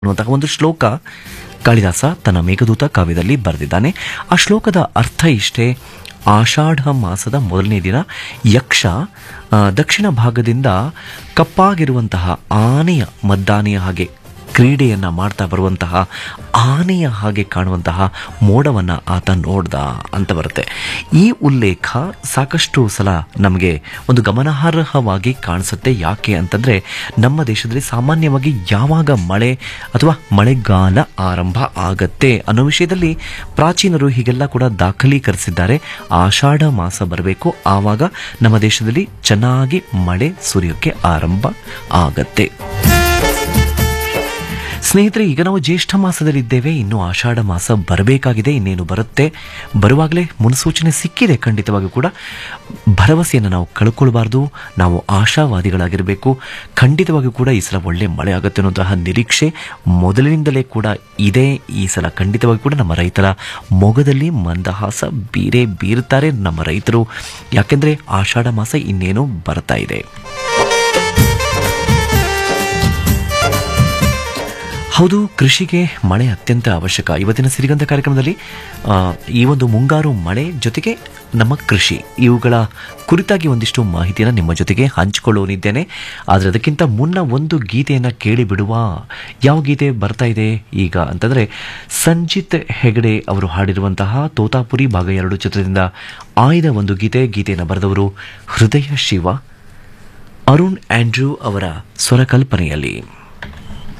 ಅನ್ನುವಂತಹ ಒಂದು ಶ್ಲೋಕ ಕಾಳಿದಾಸ ತನ್ನ ಮೇಘದೂತ ಕಾವ್ಯದಲ್ಲಿ ಬರೆದಿದ್ದಾನೆ ಆ ಶ್ಲೋಕದ ಅರ್ಥ ಇಷ್ಟೇ ಆಷಾಢ ಮಾಸದ ಮೊದಲನೇ ದಿನ ಯಕ್ಷ ಆ, ದಕ್ಷಿಣ ಭಾಗದಿಂದ ಕಪ್ಪಾಗಿರುವಂತಹ ಆನೆಯ ಮದ್ದಾನೆಯ ಹಾಗೆ ಕ್ರೀಡೆಯನ್ನ ಮಾಡ್ತಾ ಬರುವಂತಹ ಆನೆಯ ಹಾಗೆ ಕಾಣುವಂತಹ ಮೋಡವನ್ನ ಆತ ನೋಡ್ದ ಅಂತ ಬರುತ್ತೆ ಈ ಉಲ್ಲೇಖ ಸಾಕಷ್ಟು ಸಲ ನಮಗೆ ಒಂದು ಗಮನಾರ್ಹವಾಗಿ ಕಾಣಿಸುತ್ತೆ ಯಾಕೆ ಅಂತಂದ್ರೆ ನಮ್ಮ ದೇಶದಲ್ಲಿ ಸಾಮಾನ್ಯವಾಗಿ ಯಾವಾಗ ಮಳೆ ಅಥವಾ ಮಳೆಗಾಲ ಆರಂಭ ಆಗತ್ತೆ ಅನ್ನೋ ವಿಷಯದಲ್ಲಿ ಪ್ರಾಚೀನರು ಹೀಗೆಲ್ಲ ಕೂಡ ದಾಖಲೀಕರಿಸಿದ್ದಾರೆ ಆಷಾಢ ಮಾಸ ಬರಬೇಕು ಆವಾಗ ನಮ್ಮ ದೇಶದಲ್ಲಿ ಚೆನ್ನಾಗಿ ಮಳೆ ಸುರಿಯೋಕ್ಕೆ ಆರಂಭ ಆಗತ್ತೆ ಸ್ನೇಹಿತರೆ ಈಗ ನಾವು ಜ್ಯೇಷ್ಠ ಮಾಸದಲ್ಲಿದ್ದೇವೆ ಇನ್ನು ಆಷಾಢ ಮಾಸ ಬರಬೇಕಾಗಿದೆ ಇನ್ನೇನು ಬರುತ್ತೆ ಬರುವಾಗಲೇ ಮುನ್ಸೂಚನೆ ಸಿಕ್ಕಿದೆ ಖಂಡಿತವಾಗಿ ಕೂಡ ಭರವಸೆಯನ್ನು ನಾವು ಕಳ್ಕೊಳ್ಬಾರ್ದು ನಾವು ಆಶಾವಾದಿಗಳಾಗಿರಬೇಕು ಖಂಡಿತವಾಗಿಯೂ ಕೂಡ ಈ ಸಲ ಒಳ್ಳೆ ಮಳೆ ಆಗುತ್ತೆ ಅನ್ನೋಂತಹ ನಿರೀಕ್ಷೆ ಮೊದಲಿನಿಂದಲೇ ಕೂಡ ಇದೆ ಈ ಸಲ ಖಂಡಿತವಾಗಿ ಕೂಡ ನಮ್ಮ ರೈತರ ಮೊಗದಲ್ಲಿ ಮಂದಹಾಸ ಬೀರೇ ಬೀರುತ್ತಾರೆ ನಮ್ಮ ರೈತರು ಯಾಕೆಂದ್ರೆ ಆಷಾಢ ಮಾಸ ಇನ್ನೇನು ಬರ್ತಾ ಇದೆ ಹೌದು ಕೃಷಿಗೆ ಮಳೆ ಅತ್ಯಂತ ಅವಶ್ಯಕ ಇವತ್ತಿನ ಸಿರಿಗಂಧ ಕಾರ್ಯಕ್ರಮದಲ್ಲಿ ಆ, ಈ ಒಂದು ಮುಂಗಾರು ಮಳೆ ಜೊತೆಗೆ ನಮ್ಮ ಕೃಷಿ ಇವುಗಳ ಕುರಿತಾಗಿ ಒಂದಿಷ್ಟು ಮಾಹಿತಿಯನ್ನು ನಿಮ್ಮ ಜೊತೆಗೆ ಹಂಚಿಕೊಳ್ಳೋನಿದ್ದೇನೆ ಆದರೆ ಅದಕ್ಕಿಂತ ಮುನ್ನ ಒಂದು ಗೀತೆಯನ್ನು ಕೇಳಿ ಬಿಡುವ ಯಾವ ಗೀತೆ ಬರ್ತಾ ಇದೆ ಈಗ ಅಂತಂದರೆ ಸಂಜಿತ್ ಹೆಗಡೆ ಅವರು ಹಾಡಿರುವಂತಹ ತೋತಾಪುರಿ ಭಾಗ ಎರಡು ಚಿತ್ರದಿಂದ ಆಯ್ದ ಒಂದು ಗೀತೆ ಗೀತೆಯನ್ನು ಬರೆದವರು ಹೃದಯ ಶಿವ ಅರುಣ್ ಆಂಡ್ರ್ಯೂ ಅವರ ಸ್ವರಕಲ್ಪನೆಯಲ್ಲಿ